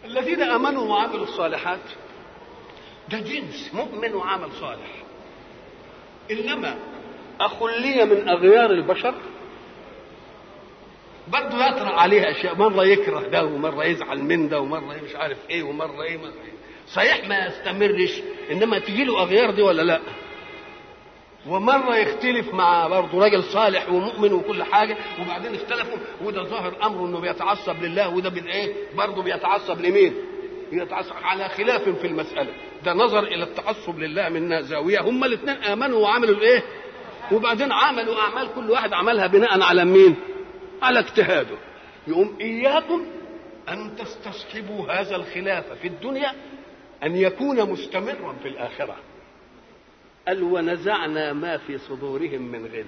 الذين امنوا وعملوا الصالحات ده جنس مؤمن وعمل صالح انما اخلي من اغيار البشر برضه يطرأ عليه اشياء مره يكره ده ومره يزعل من ده ومره مش عارف ايه ومره ايه, مرة إيه. صحيح ما يستمرش انما تجي له اغيار دي ولا لا ومرة يختلف مع برضه راجل صالح ومؤمن وكل حاجة وبعدين اختلفوا وده ظاهر أمره إنه بيتعصب لله وده بالإيه؟ برضه بيتعصب لمين؟ بيتعصب على خلاف في المسألة ده نظر إلى التعصب لله من زاوية هما الاثنين آمنوا وعملوا الإيه؟ وبعدين عملوا أعمال كل واحد عملها بناء على مين؟ على اجتهاده يقوم إياكم أن تستصحبوا هذا الخلاف في الدنيا أن يكون مستمرا في الآخرة قال ونزعنا ما في صدورهم من غل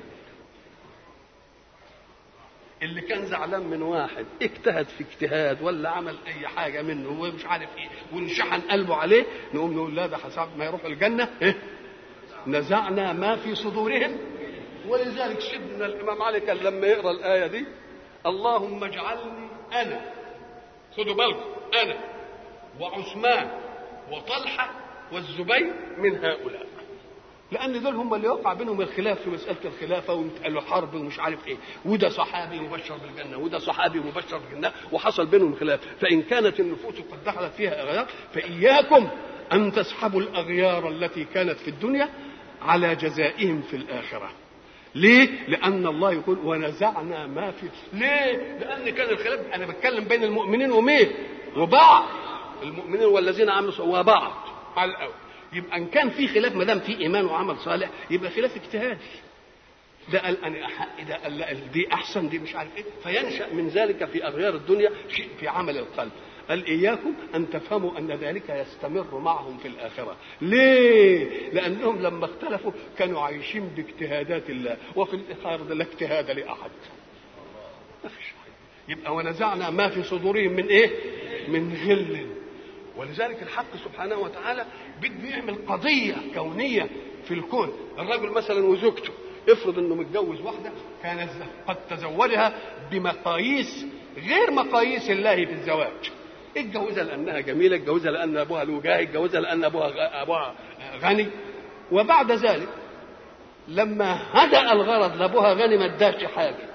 اللي كان زعلان من واحد اجتهد في اجتهاد ولا عمل اي حاجه منه ومش عارف ايه وانشحن قلبه عليه نقوم نقول لا ده حساب ما يروح الجنه إيه؟ نزعنا ما في صدورهم ولذلك سيدنا الامام علي كان لما يقرا الايه دي اللهم اجعلني انا خدوا بالكم انا وعثمان وطلحه والزبير من هؤلاء لان دول هم اللي وقع بينهم الخلاف في مساله الخلافه ويتقالوا حرب ومش عارف ايه وده صحابي مبشر بالجنه وده صحابي مبشر بالجنه وحصل بينهم خلاف فان كانت النفوس قد دخلت فيها اغيار فاياكم ان تسحبوا الاغيار التي كانت في الدنيا على جزائهم في الاخره ليه؟ لأن الله يقول ونزعنا ما في ليه؟ لأن كان الخلاف أنا بتكلم بين المؤمنين ومين؟ وبعض المؤمنين والذين عملوا وبعض على الأول يبقى ان كان في خلاف ما دام في ايمان وعمل صالح يبقى خلاف اجتهادي ده قال انا احق ده قال لا دي احسن دي مش عارف ايه فينشا من ذلك في اغيار الدنيا شيء في عمل القلب قال اياكم ان تفهموا ان ذلك يستمر معهم في الاخره ليه لانهم لما اختلفوا كانوا عايشين باجتهادات الله وفي الاخره لا اجتهاد لاحد ما فيش يبقى ونزعنا ما في صدورهم من ايه من غل ولذلك الحق سبحانه وتعالى بده يعمل قضية كونية في الكون الرجل مثلا وزوجته افرض انه متجوز واحدة كان قد تزوجها بمقاييس غير مقاييس الله في الزواج اتجوزها لانها جميله اتجوزها لان ابوها له جاه اتجوزها لان ابوها ابوها غني وبعد ذلك لما هدأ الغرض لابوها غني ما اداش حاجه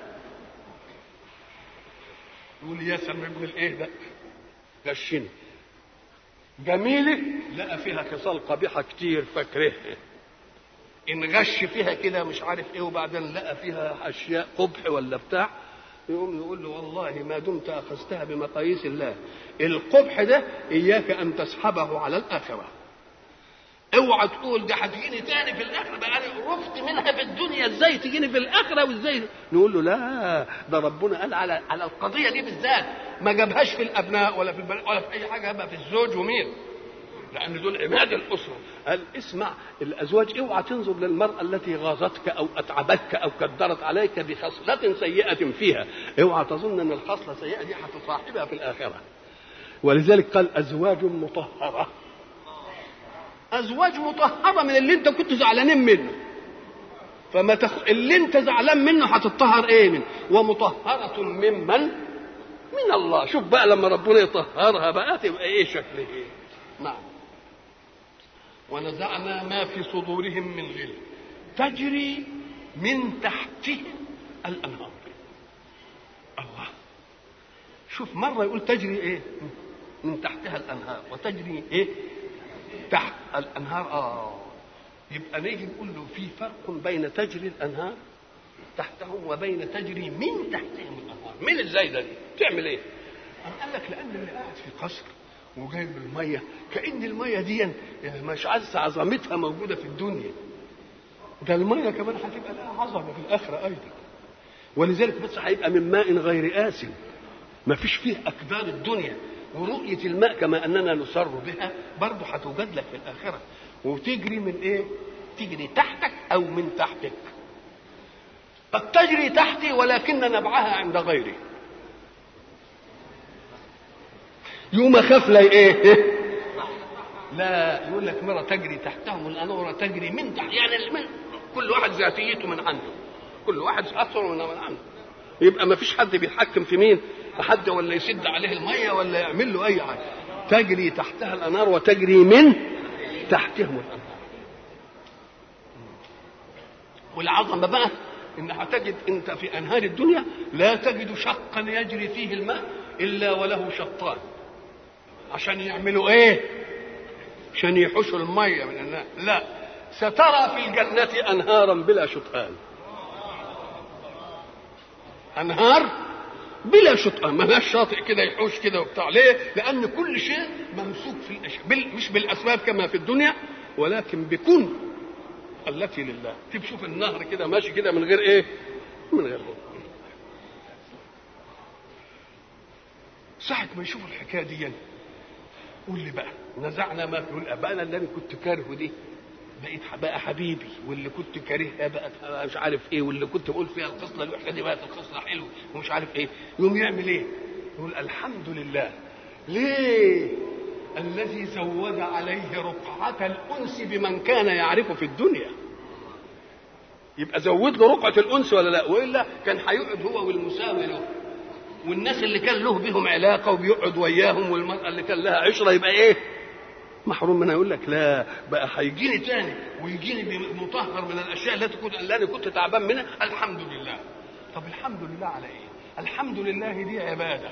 يقول يا سم ابن الايه ده غشني جميلة لقى فيها خصال قبيحة كتير فاكرهها إن غش فيها كده مش عارف إيه وبعدين لقى فيها أشياء قبح ولا بتاع يقوم يقول له والله ما دمت أخذتها بمقاييس الله القبح ده إياك أن تسحبه على الآخرة اوعى تقول ده هتجيني تاني في الاخره بقى انا عرفت منها في الدنيا ازاي تجيني في الاخره وازاي نقول له لا ده ربنا قال على على القضيه دي بالذات ما جابهاش في الابناء ولا في البنات ولا في اي حاجه جابها في الزوج ومين لان دول عماد الاسره قال اسمع الازواج اوعى تنظر للمراه التي غاظتك او اتعبتك او كدرت عليك بخصله سيئه فيها اوعى تظن ان الخصله السيئه دي هتصاحبها في الاخره ولذلك قال ازواج مطهره ازواج مطهره من اللي انت كنت زعلانين منه فما تخ... اللي انت زعلان منه هتطهر ايه من ومطهره ممن من الله شوف بقى لما ربنا يطهرها بقى تبقى ايه شكله ايه نعم ونزعنا ما في صدورهم من غل تجري من تحتهم الانهار الله شوف مره يقول تجري ايه من تحتها الانهار وتجري ايه تحت الانهار اه يبقى نيجي نقول له في فرق بين تجري الانهار تحتهم وبين تجري من تحتهم الانهار من الزايده دي تعمل ايه أم قال لك لان اللي قاعد في قصر وجايب الميه كان الميه دي مش عايز عظمتها موجوده في الدنيا ده الميه كمان هتبقى لها عظمه في الاخره ايضا ولذلك بس هيبقى من ماء غير آسن ما فيش فيه أكدار الدنيا ورؤية الماء كما أننا نسر بها برضه هتوجد لك في الآخرة وتجري من إيه؟ تجري تحتك أو من تحتك قد تجري تحتي ولكن نبعها عند غيري يوم اخاف لا ايه لا يقول لك مره تجري تحتهم الانوره تجري من تحت يعني من كل واحد ذاتيته من عنده كل واحد اثر من من عنده يبقى ما فيش حد بيتحكم في مين حد ولا يسد عليه الميه ولا يعمل له اي حاجه تجري تحتها الانهار وتجري من تحتهم الانهار والعظمه بقى ان هتجد انت في انهار الدنيا لا تجد شقا يجري فيه الماء الا وله شطان عشان يعملوا ايه عشان يحوشوا الميه من النار لا سترى في الجنه انهارا بلا شطآن انهار بلا شطآن ما لهاش شاطئ كده يحوش كده وبتاع ليه لان كل شيء ممسوك في الاشياء بال... مش بالاسباب كما في الدنيا ولكن بكن التي لله تشوف النهر كده ماشي كده من غير ايه من غير بطء. ساعة ما يشوف الحكاية دي قول لي بقى نزعنا ما في الاباء انا اللي انا كنت كارهه دي بقيت بقى حبيبي واللي كنت كارهها بقت مش عارف ايه واللي كنت بقول فيها الخصله الوحشه دي بقت الخصله حلوه ومش عارف ايه يقوم يعمل ايه؟ يقول الحمد لله ليه؟ الذي زود عليه رقعة الأنس بمن كان يعرفه في الدنيا يبقى زود له رقعة الأنس ولا لا وإلا كان هيقعد هو والمساوي له والناس اللي كان له بهم علاقة وبيقعد وياهم والمرأة اللي كان لها عشرة يبقى إيه محروم منها يقول لك لا بقى هيجيني تاني ويجيني مطهر من الاشياء التي كنت اللي انا كنت تعبان منها الحمد لله طب الحمد لله على ايه الحمد لله دي عباده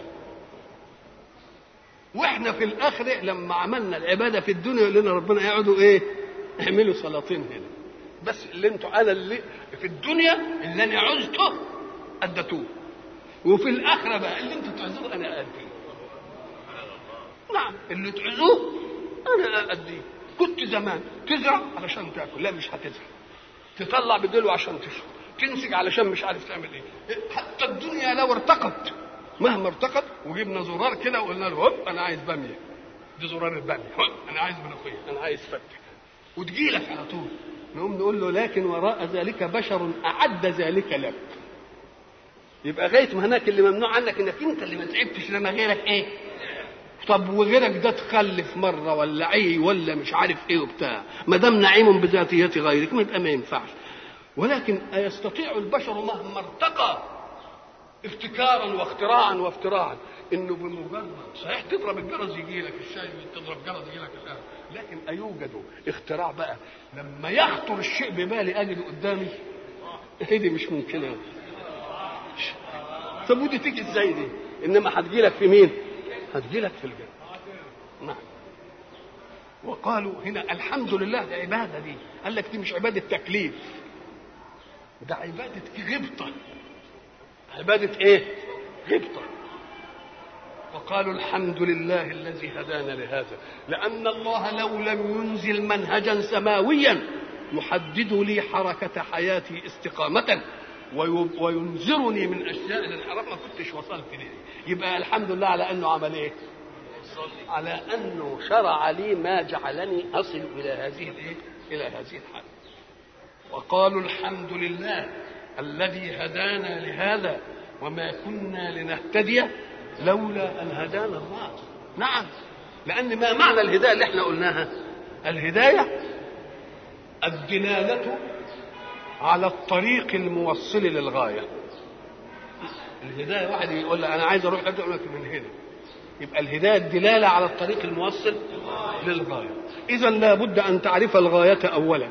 واحنا في الاخره لما عملنا العباده في الدنيا يقول لنا ربنا يقعدوا ايه اعملوا سلاطين هنا بس اللي انتوا انا اللي في الدنيا اللي انا عزته اديتوه وفي الاخره بقى اللي انتوا تعزوه انا اديه نعم اللي تعزوه انا اديه كنت زمان تزرع علشان تاكل لا مش هتزرع تطلع بدلو عشان تشرب تنسج علشان مش عارف تعمل ايه حتى الدنيا لو ارتقت مهما ارتقت وجبنا زرار كده وقلنا له هوب انا عايز باميه دي زرار الباميه هوب انا عايز ملوخيه انا عايز فتة وتجي لك على طول نقوم نقول له لكن وراء ذلك بشر اعد ذلك لك يبقى غايه ما هناك اللي ممنوع عنك انك انت اللي ما تعبتش لما غيرك ايه طب وغيرك ده تخلف مره ولا عي ولا مش عارف ايه وبتاع ما دام نعيم بذاتيه غيرك ما يبقى ما ينفعش ولكن أيستطيع البشر مهما ارتقى ابتكارا واختراعا وافتراعا انه بمجرد صحيح تضرب الجرس يجي لك الشاي تضرب جرس يجي لك الآن لكن ايوجد اختراع بقى لما يخطر الشيء ببالي اجده قدامي هي دي مش ممكنه طب ودي تيجي ازاي دي انما هتجي لك في مين هتجي لك في الجنه نعم وقالوا هنا الحمد لله دي عباده دي قال لك دي مش عباده تكليف ده عباده غبطه عباده ايه غبطه وقالوا الحمد لله الذي هدانا لهذا لان الله لو لم ينزل منهجا سماويا يحدد لي حركه حياتي استقامه وينذرني من اشياء الانحراف ما كنتش وصلت ليه يبقى الحمد لله على انه عمل ايه على انه شرع لي ما جعلني اصل الى هذه الايه الى هذه الحاله وقالوا الحمد لله الذي هدانا لهذا وما كنا لنهتدي لولا ان هدانا الله نعم لان ما معنى الهدايه اللي احنا قلناها الهدايه الدلاله على الطريق الموصل للغايه الهدايه واحد يقول لك انا عايز اروح ادعو لك من هنا يبقى الهدايه الدلاله على الطريق الموصل للغايه اذا لابد ان تعرف الغايه اولا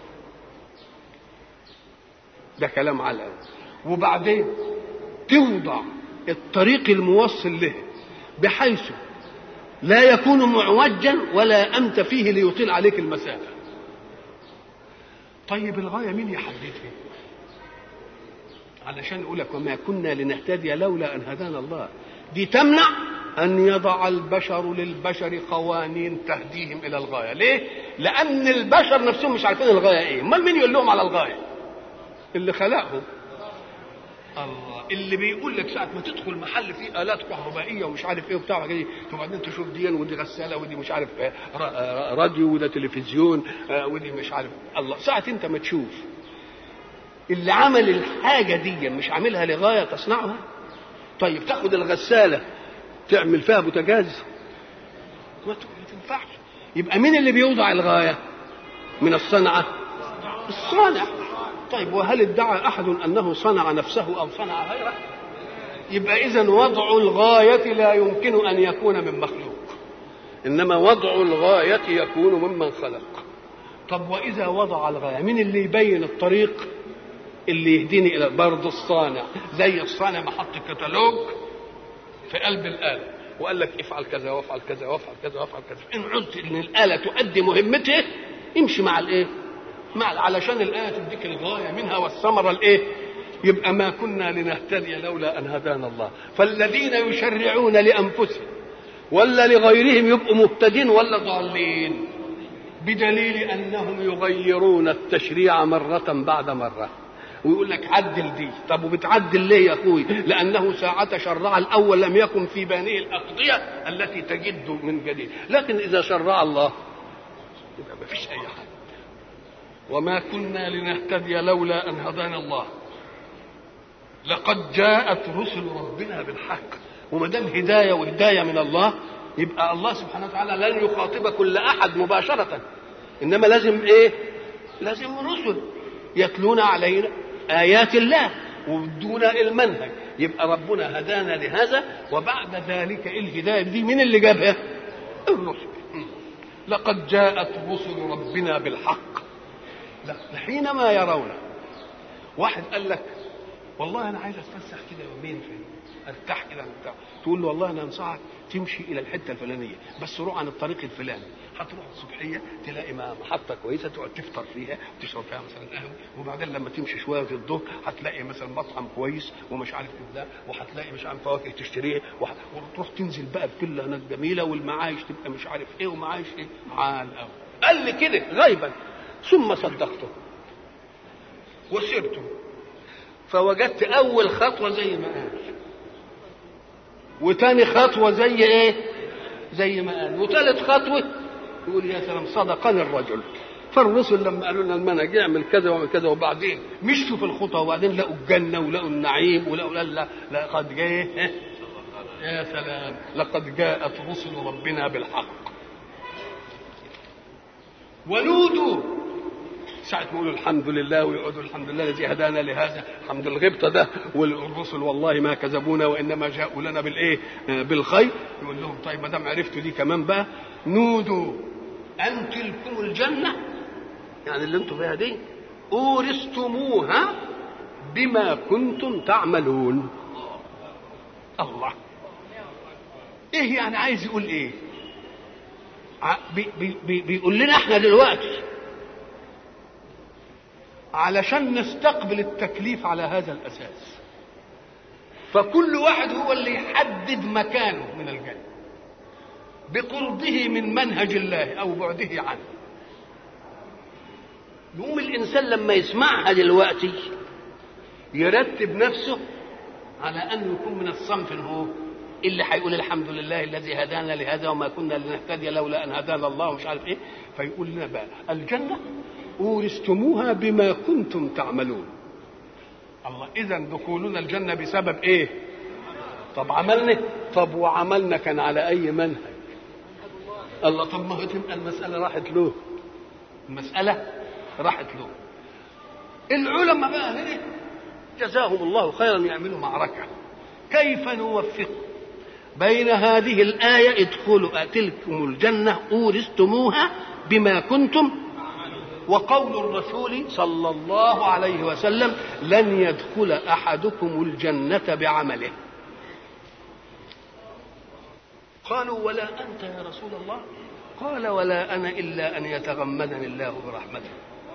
ده كلام على الأول. وبعدين توضع الطريق الموصل له بحيث لا يكون معوجا ولا انت فيه ليطيل عليك المسافه طيب الغايه مين يحددها علشان يقول لك وما كنا لنهتدي لولا ان هدانا الله دي تمنع ان يضع البشر للبشر قوانين تهديهم الى الغايه ليه لان البشر نفسهم مش عارفين الغايه ايه امال مين يقول لهم على الغايه اللي خلقهم الله اللي بيقول لك ساعه ما تدخل محل فيه الات كهربائيه ومش عارف ايه وبتاع كده وبعدين تشوف دي ودي غساله ودي مش عارف راديو وده تلفزيون ودي مش عارف الله ساعه انت ما تشوف اللي عمل الحاجه دي مش عاملها لغايه تصنعها طيب تاخد الغساله تعمل فيها بوتاجاز ما تنفعش يبقى مين اللي بيوضع الغايه من الصنعه الصانع طيب وهل ادعى احد انه صنع نفسه او صنع غيره يبقى اذا وضع الغايه لا يمكن ان يكون من مخلوق انما وضع الغايه يكون ممن خلق طب واذا وضع الغايه مين اللي يبين الطريق اللي يهديني الى برضه الصانع زي الصانع ما حط كتالوج في قلب الاله وقال لك افعل كذا وافعل كذا وافعل كذا وافعل كذا ان عدت ان الاله تؤدي مهمتها امشي مع الايه مع علشان الايه تديك الغايه منها والثمره الايه يبقى ما كنا لنهتدي لولا ان هدانا الله فالذين يشرعون لانفسهم ولا لغيرهم يبقوا مهتدين ولا ضالين بدليل انهم يغيرون التشريع مره بعد مره ويقول لك عدل دي طب وبتعدل ليه يا اخوي لانه ساعة شرع الاول لم يكن في بانه الاقضية التي تجد من جديد لكن اذا شرع الله يبقى ما فيش اي حاجة وما كنا لنهتدي لولا ان هدانا الله لقد جاءت رسل ربنا بالحق وما دام هدايه وهدايه من الله يبقى الله سبحانه وتعالى لن يخاطب كل احد مباشره انما لازم ايه لازم رسل يتلون علينا ايات الله ويدونا المنهج يبقى ربنا هدانا لهذا وبعد ذلك الهدايه دي مين اللي جابها الرسل لقد جاءت رسل ربنا بالحق لا حينما يرون واحد قال لك والله انا عايز اتفسح كده يومين في ارتاح كده بتاع تقول له والله انا انصحك تمشي الى الحته الفلانيه بس روح عن الطريق الفلاني هتروح الصبحيه تلاقي محطه كويسه تقعد تفطر فيها وتشرب فيها مثلا قهوه وبعدين لما تمشي شويه في الظهر هتلاقي مثلا مطعم كويس ومش عارف ايه وهتلاقي مش عارف فواكه تشتريها وتروح تنزل بقى في فيلا هناك جميله والمعايش تبقى مش عارف ايه ومعايش ايه عال قوي قال لي كده غيبا ثم صدقته وسرته فوجدت اول خطوه زي ما قال وتاني خطوه زي ايه زي ما قال وثالث خطوه يقول يا سلام صدقني الرجل فالرسل لما قالوا لنا المنهج اعمل كذا واعمل كذا وبعدين مشوا في الخطى وبعدين لقوا الجنه ولقوا النعيم ولقوا لا لا لقد جاء يا سلام لقد جاءت رسل ربنا بالحق ونودوا ساعة ما يقولوا الحمد لله ويقعدوا الحمد لله الذي هدانا لهذا الحمد الغبطة ده والرسل والله ما كذبونا وإنما جاءوا لنا بالإيه بالخير يقول لهم طيب ما دام عرفتوا دي كمان بقى نودوا أن تلكم الجنة يعني اللي انتم فيها دي أورثتموها بما كنتم تعملون الله ايه يعني عايز يقول ايه بي بي بيقول لنا احنا دلوقتي علشان نستقبل التكليف على هذا الاساس فكل واحد هو اللي يحدد مكانه من الجنه بقربه من منهج الله او بعده عنه يقوم الانسان لما يسمعها دلوقتي يرتب نفسه على انه يكون من الصنف هو اللي هيقول الحمد لله الذي هدانا لهذا وما كنا لنهتدي لولا ان هدانا الله ومش عارف ايه فيقول لنا بقى الجنه اورثتموها بما كنتم تعملون الله اذا دخولنا الجنه بسبب ايه طب عملنا طب وعملنا كان على اي منهج الله طب ما هو تبقى المساله راحت له المساله راحت له العلماء بقى هنا جزاهم الله خيرا يعملوا معركه كيف نوفق بين هذه الآية ادخلوا تلكم الجنة أورثتموها بما كنتم وقول الرسول صلى الله عليه وسلم لن يدخل أحدكم الجنة بعمله قالوا ولا أنت يا رسول الله قال ولا أنا إلا أن يتغمدني الله برحمته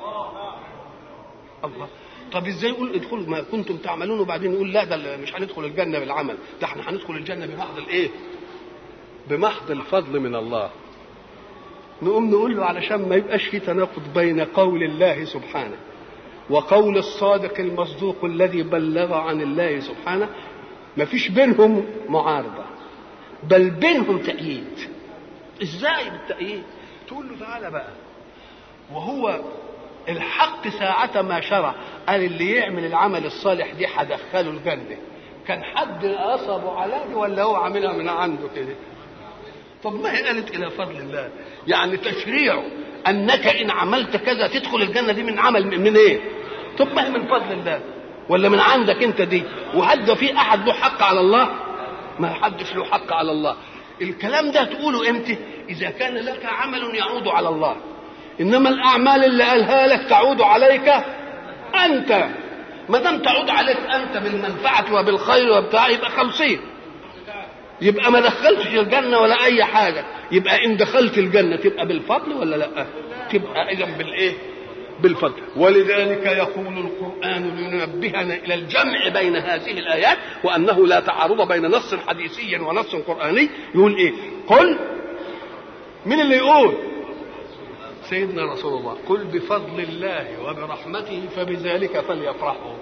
الله طب ازاي يقول ادخلوا ما كنتم تعملون وبعدين يقول لا ده مش هندخل الجنه بالعمل ده احنا هندخل الجنه بمحض الايه بمحض الفضل من الله نقوم نقول له علشان ما يبقاش في تناقض بين قول الله سبحانه وقول الصادق المصدوق الذي بلغ عن الله سبحانه ما فيش بينهم معارضة بل بينهم تأييد ازاي بالتأييد تقول له تعالى بقى وهو الحق ساعة ما شرع قال اللي يعمل العمل الصالح دي هدخله الجنة كان حد قصبه على دي ولا هو عاملها من عنده كده طب ما هي قالت إلى فضل الله يعني تشريع أنك إن عملت كذا تدخل الجنة دي من عمل من إيه طب ما هي من فضل الله ولا من عندك أنت دي وهل ده في أحد له حق على الله ما حدش له حق على الله الكلام ده تقوله امتى اذا كان لك عمل يعود على الله انما الاعمال اللي قالها لك تعود عليك انت ما دام تعود عليك انت بالمنفعه وبالخير وبتاع يبقى خمسين يبقى ما دخلتش الجنه ولا اي حاجه يبقى ان دخلت الجنه تبقى بالفضل ولا لا تبقى اذا بالايه بالفضل ولذلك يقول القرآن لينبهنا إلى الجمع بين هذه الآيات وأنه لا تعارض بين نص حديثي ونص قرآني يقول إيه قل من اللي يقول سيدنا رسول الله قل بفضل الله وبرحمته فبذلك فليفرحوا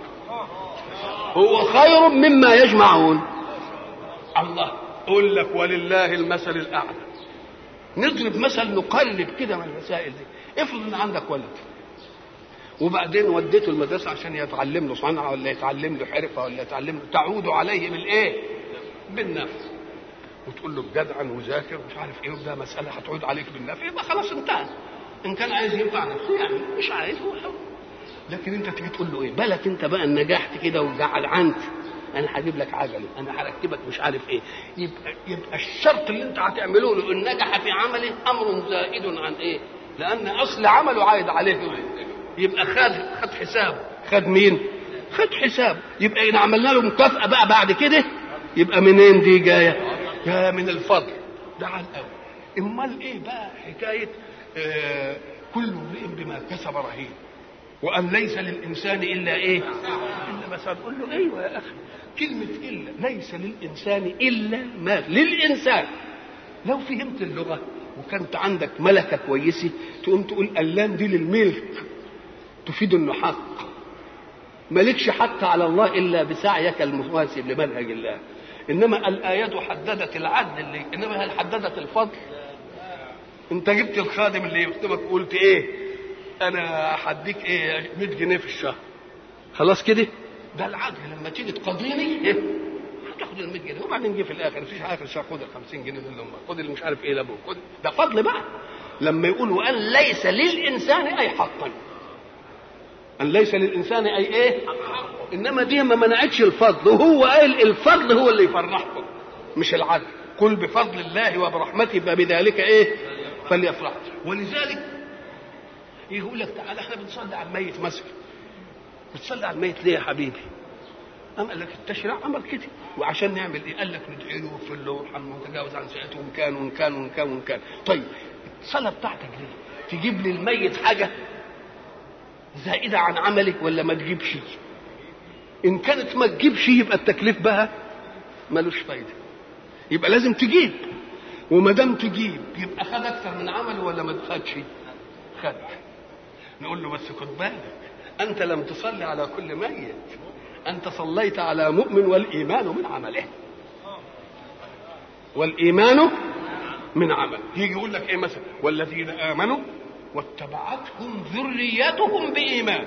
هو خير مما يجمعون الله قل لك ولله المثل الأعلى نضرب مثل نقلب كده من المسائل دي افرض ان عندك ولد وبعدين وديته المدرسه عشان يتعلم له صنعه ولا يتعلم له حرفه ولا يتعلم له تعود عليه بالايه؟ بالنفع وتقول له جدعا وذاكر ومش عارف ايه وده مساله هتعود عليك بالنفع يبقى خلاص انتهى ان كان عايز ينفع نفسه يعني مش عايز هو حر لكن انت تيجي تقول له ايه بالك انت بقى ان نجحت كده وجعلعنت انا هجيب لك عجله انا هركبك مش عارف ايه يبقى يبقى الشرط اللي انت هتعمله له ان نجح في عمله امر زائد عن ايه لان اصل عمله عايد عليه يبقى خد خد حسابه خد مين خد حسابه يبقى ان عملنا له مكافاه بقى بعد كده يبقى منين دي جايه جايه من الفضل ده على الاول امال ايه بقى حكايه آه كل امرئ بما كسب رهين وان ليس للانسان الا ايه الا بس تقول له ايوه يا اخي كلمه الا ليس للانسان الا ما للانسان لو فهمت اللغه وكانت عندك ملكه كويسه تقوم تقول اللام دي للملك تفيد انه حق مالكش حق على الله الا بسعيك المواسب لمنهج الله انما الايات حددت العدل اللي انما هل حددت الفضل انت جبت الخادم اللي يخدمك قلت ايه انا هديك ايه 100 جنيه في الشهر خلاص كده ده العدل لما تيجي تقاضيني ايه هتاخد ال 100 جنيه وبعدين جه في الاخر في اخر الشهر خد ال 50 جنيه من امك خد اللي مش عارف ايه لابوك خد ده فضل بقى لما يقول وان ليس للانسان اي حقا ان ليس للانسان اي ايه انما دي ما منعتش الفضل وهو قال الفضل هو اللي يفرحكم مش العدل قل بفضل الله وبرحمته فبذلك ايه فليفرح ولذلك يقول لك تعالى احنا بنصلي على الميت مثلا بتصلي على الميت ليه يا حبيبي أم قال لك التشريع أمر كده وعشان نعمل إيه؟ قال لك ندعي له وفي له وارحمه وتجاوز عن سيئته وإن كان وإن كان وإن كان وإن كان طيب الصلاة بتاعتك ليه؟ تجيب لي الميت حاجة زائدة عن عملك ولا ما تجيبش؟ إن كانت ما تجيبش يبقى التكليف بها ملوش فايدة يبقى لازم تجيب وما دام تجيب يبقى خد أكثر من عمله ولا ما خدش؟ خد نقول له بس خد بالك أنت لم تصلي على كل ميت أنت صليت على مؤمن والإيمان من عمله والإيمان من عمل يجي يقول لك إيه مثلا والذين آمنوا واتبعتهم ذريتهم بإيمان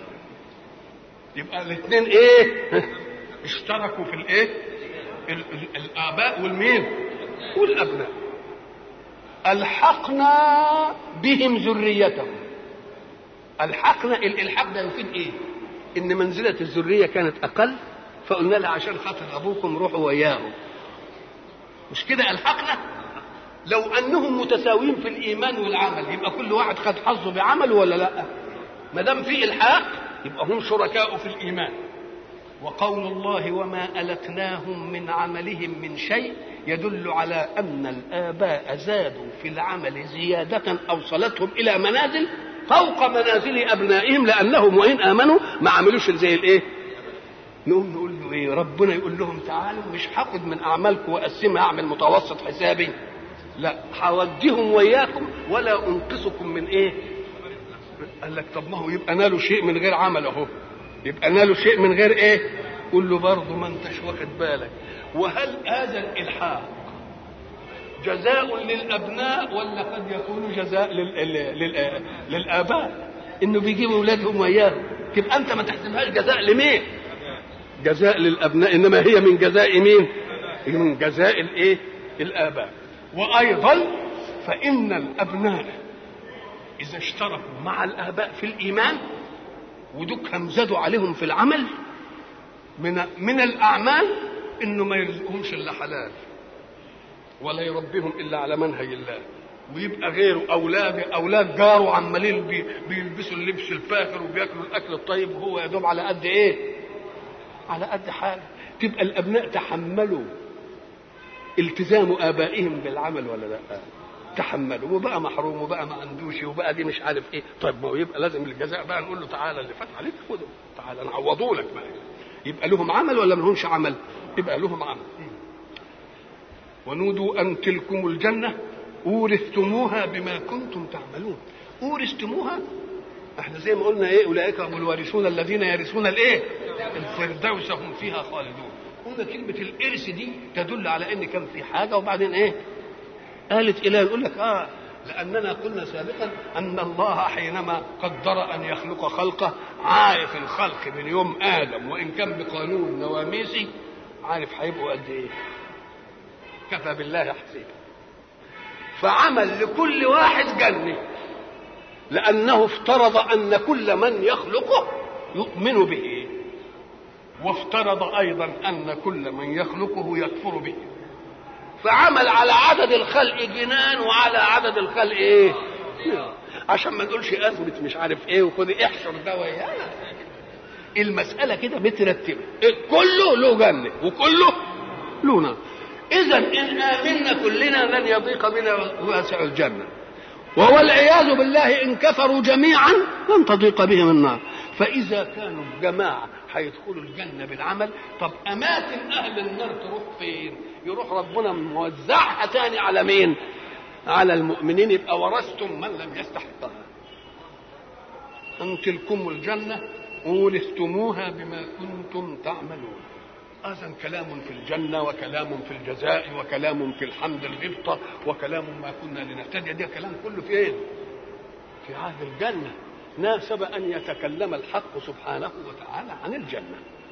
يبقى الاثنين إيه اشتركوا في الإيه ال- ال- الآباء والمين والأبناء ألحقنا بهم ذريتهم الحقنا الالحاق ده يفيد ايه؟ ان منزله الذريه كانت اقل فقلنا لها عشان خاطر ابوكم روحوا وياهم مش كده الحقنا لو انهم متساويين في الايمان والعمل يبقى كل واحد خد حظه بعمله ولا لا ما دام في الحاق يبقى هم شركاء في الايمان وقول الله وما ألتناهم من عملهم من شيء يدل على أن الآباء زادوا في العمل زيادة أوصلتهم إلى منازل فوق منازل أبنائهم لأنهم وإن آمنوا ما عملوش زي الإيه؟ نقوم نقول له إيه؟ ربنا يقول لهم تعالوا مش هاخد من أعمالكم وأقسمها أعمل متوسط حسابي لا هوديهم وياكم ولا أنقصكم من إيه؟ قال لك طب ما هو يبقى نالوا شيء من غير عمل أهو يبقى نالوا شيء من غير ايه قول له برضه ما انتش واخد بالك وهل هذا الالحاق جزاء للابناء ولا قد يكون جزاء لل... لل... لل... للاباء انه بيجيبوا اولادهم وياهم تبقى انت ما تحسبهاش جزاء لمين جزاء للابناء انما هي من جزاء مين من جزاء الايه الاباء وايضا فان الابناء اذا اشتركوا مع الاباء في الايمان ودكهم زادوا عليهم في العمل من من الاعمال انه ما يرزقهمش الا حلال ولا يربيهم الا على منهج الله ويبقى غيره اولاد اولاد جاره عمالين بي بيلبسوا اللبس الفاخر وبياكلوا الاكل الطيب وهو يا دوب على قد ايه؟ على قد حاله تبقى الابناء تحملوا التزام ابائهم بالعمل ولا لا؟ تحملوا وبقى محروم وبقى ما عندوش وبقى دي مش عارف ايه طيب ما هو يبقى لازم الجزاء بقى نقول له تعالى اللي فات عليك خده تعالى نعوضه لك بقى يبقى لهم عمل ولا ما لهمش عمل؟ يبقى لهم عمل ونودوا ان تلكم الجنه اورثتموها بما كنتم تعملون اورثتموها احنا زي ما قلنا ايه اولئك هم الوارثون الذين يرثون الايه الفردوس هم فيها خالدون قلنا كلمه الارث دي تدل على ان كان في حاجه وبعدين ايه قالت اله يقول لك اه لاننا قلنا سابقا ان الله حينما قدر ان يخلق خلقه عارف الخلق من يوم ادم وان كان بقانون نواميسي عارف هيبقوا قد ايه كفى بالله حسيبا فعمل لكل واحد جنه لانه افترض ان كل من يخلقه يؤمن به وافترض ايضا ان كل من يخلقه يكفر به فعمل على عدد الخلق جنان وعلى عدد الخلق ايه عشان ما نقولش ازمه مش عارف ايه وخدي احشر ده ويانا المساله كده مترتبه كله له جنه وكله له نار اذا ان امنا كلنا لن يضيق بنا واسع الجنه وهو العياذ بالله ان كفروا جميعا لن تضيق بهم النار فاذا كانوا جماعه هيدخلوا الجنه بالعمل طب اماكن اهل النار تروح فين يروح ربنا موزعها تاني على مين على المؤمنين يبقى ورثتم من لم يستحقها ان تلكم الجنه اورثتموها بما كنتم تعملون هذا كلام في الجنة وكلام في الجزاء وكلام في الحمد الغبطة وكلام ما كنا لنهتدي ده كلام كله في ايه؟ في عهد الجنة ناسب أن يتكلم الحق سبحانه وتعالى عن الجنة